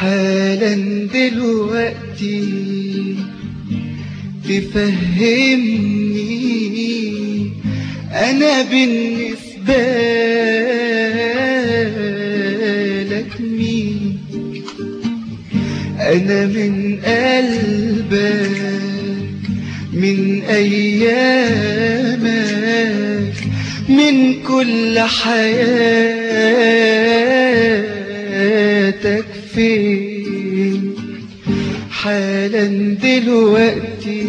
حالا دلوقتي تفهمني أنا بالنسبة لك مين أنا من قلبك من أيامك من كل حياتك فين حالا دلوقتي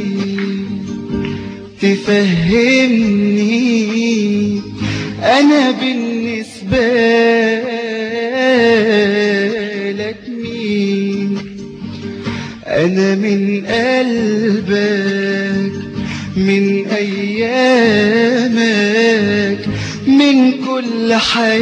تفهمني أنا بالنسبة لك مين أنا من قلبك من أيامك من كل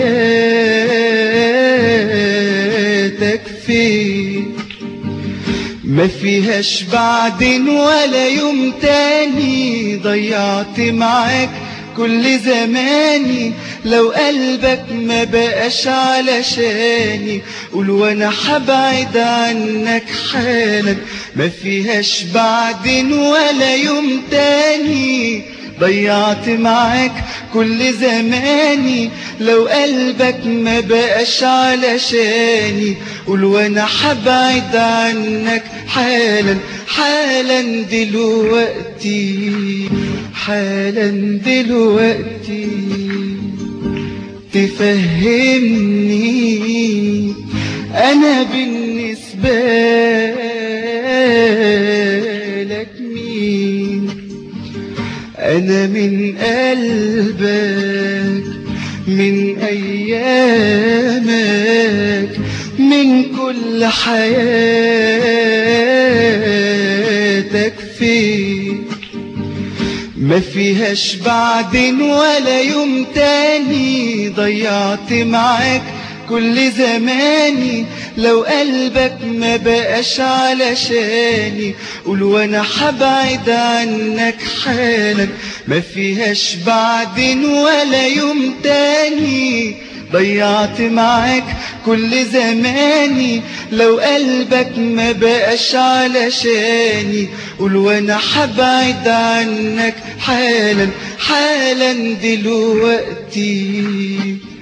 حياتك فين ما فيهاش بعدين ولا يوم تاني ضيعت معاك كل زماني لو قلبك ما بقاش علشاني قول وانا حبعد عنك حالا ما فيهاش بعدين ولا يوم تاني ضيعت معاك كل زماني لو قلبك ما بقاش علشاني قول وانا حبعد عنك حالا حالا دلوقتي حالا دلوقتي تفهمني أنا بالنسبة لك مين أنا من قلبك من أيامك من كل حياتك فين ما فيهاش بعدين ولا يوم تاني ضيعت معاك كل زماني لو قلبك ما بقاش علشاني قول وانا حبعد عنك حالا ما فيهاش بعدين ولا يوم تاني ضيعت معاك كل زماني لو قلبك ما بقاش علشاني قول وانا حبعد عنك حالا حالا دلوقتي